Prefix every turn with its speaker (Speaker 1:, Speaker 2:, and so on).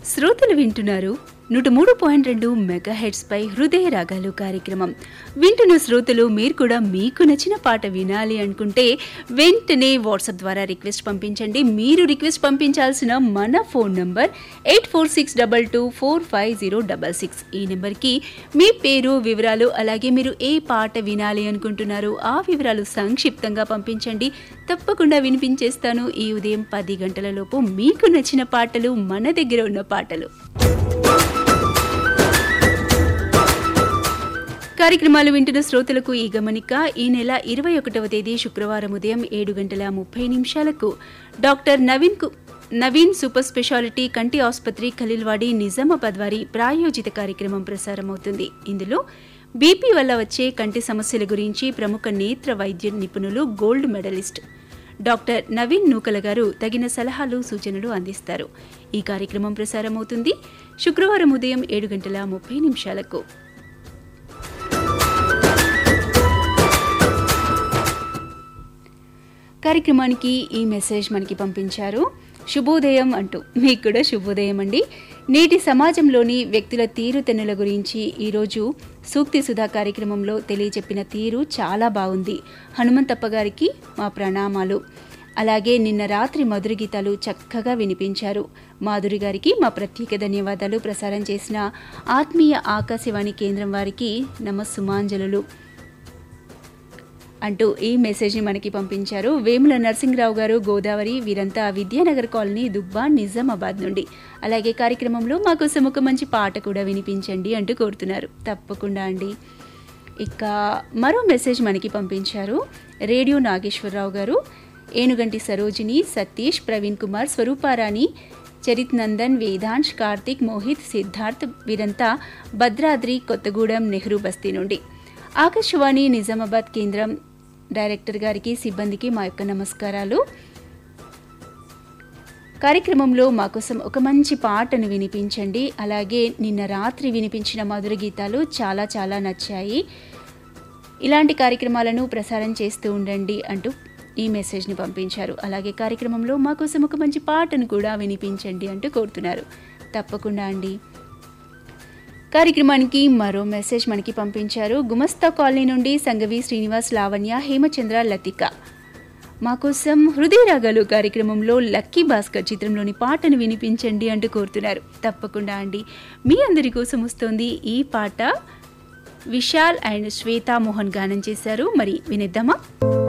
Speaker 1: శ్రోతలు వింటున్నారు నూట మూడు పాయింట్ రెండు మెగా హెడ్స్ పై హృదయ రాగాలు కార్యక్రమం వింటున్న శ్రోతలు మీరు కూడా మీకు నచ్చిన పాట వినాలి అనుకుంటే వెంటనే వాట్సాప్ ద్వారా రిక్వెస్ట్ పంపించండి మీరు రిక్వెస్ట్ పంపించాల్సిన మన phone number eight four six double two four five zero double six ఈ నెంబర్కి మీ పేరు వివరాలు అలాగే మీరు ఏ పాట వినాలి అనుకుంటున్నారు ఆ వివరాలు సంక్షిప్తంగా పంపించండి తప్పకుండా వినిపించేస్తాను ఈ ఉదయం పది గంటల లోపు మీకు నచ్చిన పాటలు మన దగ్గర ఉన్న పాటలు కార్యక్రమాలు వింటున్న శ్రోతలకు ఈ గమనిక ఈ నెల ఇరవై ఒకటవ తేదీ శుక్రవారం ఉదయం ఏడు గంటల ముప్పై నిమిషాలకు డాక్టర్ నవీన్ కు నవీన్ సూపర్ స్పెషాలిటీ కంటి ఆసుపత్రి ఖలీల్వాడి నిజామాబాద్ వారి ప్రాయోజిత కార్యక్రమం ప్రసారమవుతుంది ఇందులో బీపీ వల్ల వచ్చే కంటి సమస్యల గురించి ప్రముఖ నేత్ర వైద్య నిపుణులు gold medalist doctor Naveen Nookala garu తగిన సలహాలు సూచనలు అందిస్తారు ఈ కార్యక్రమం ప్రసారమవుతుంది శుక్రవారం ఉదయం ఏడు గంటల ముప్పై నిమిషాలకు కార్యక్రమానికి ఈ మెసేజ్ మనకి పంపించారు శుభోదయం అంటూ మీకు కూడా శుభోదయం అండి నేటి సమాజంలోని వ్యక్తుల తీరుతెన్నుల గురించి ఈరోజు సూక్తి సుధా కార్యక్రమంలో తెలియచెప్పిన తీరు చాలా బాగుంది హనుమంతప్ప గారికి మా ప్రణామాలు అలాగే నిన్న రాత్రి మధుర గీతాలు చక్కగా వినిపించారు మాధురి గారికి మా ప్రత్యేక ధన్యవాదాలు ప్రసారం చేసిన ఆత్మీయ ఆకాశవాణి కేంద్రం వారికి నమస్సుమాంజలు అంటూ ఈ మెసేజ్ని మనకి పంపించారు వేముల నరసింహరావు గారు గోదావరి వీరంతా విద్యానగర్ కాలనీ దుబ్బా నిజామాబాద్ నుండి అలాగే కార్యక్రమంలో మాకోసం ఒక మంచి పాట కూడా వినిపించండి అంటూ కోరుతున్నారు తప్పకుండా అండి ఇక మరో మెసేజ్ మనకి పంపించారు రేడియో నాగేశ్వరరావు గారు ఏనుగంటి సరోజిని సతీష్ ప్రవీణ్ కుమార్ స్వరూపారాణి చరిత్ నందన్ వేదాంశ్ కార్తిక్ మోహిత్ సిద్ధార్థ్ వీరంతా భద్రాద్రి కొత్తగూడెం నెహ్రూ బస్తీ నుండి ఆకాశవాణి నిజామాబాద్ కేంద్రం డైరెక్టర్ గారికి సిబ్బందికి మా యొక్క నమస్కారాలు కార్యక్రమంలో మా కోసం ఒక మంచి పాటను వినిపించండి అలాగే నిన్న రాత్రి వినిపించిన మధుర గీతాలు చాలా చాలా నచ్చాయి ఇలాంటి కార్యక్రమాలను ప్రసారం చేస్తూ ఉండండి అంటూ ఈ మెసేజ్ని పంపించారు అలాగే కార్యక్రమంలో మా కోసం ఒక మంచి పాటను కూడా వినిపించండి అంటూ కోరుతున్నారు తప్పకుండా అండి కార్యక్రమానికి మరో మెసేజ్ మనకి పంపించారు గుమస్తా కాలనీ నుండి సంగవి శ్రీనివాస్ లావణ్య హేమచంద్ర లతిక మా కోసం హృదయ రాగాలు కార్యక్రమంలో లక్కీ భాస్కర్ చిత్రంలోని పాటను వినిపించండి అంటూ కోరుతున్నారు తప్పకుండా అండి మీ అందరి కోసం వస్తోంది ఈ పాట విశాల్ అండ్ శ్వేతా మోహన్ గానం చేశారు మరి వినిద్దామా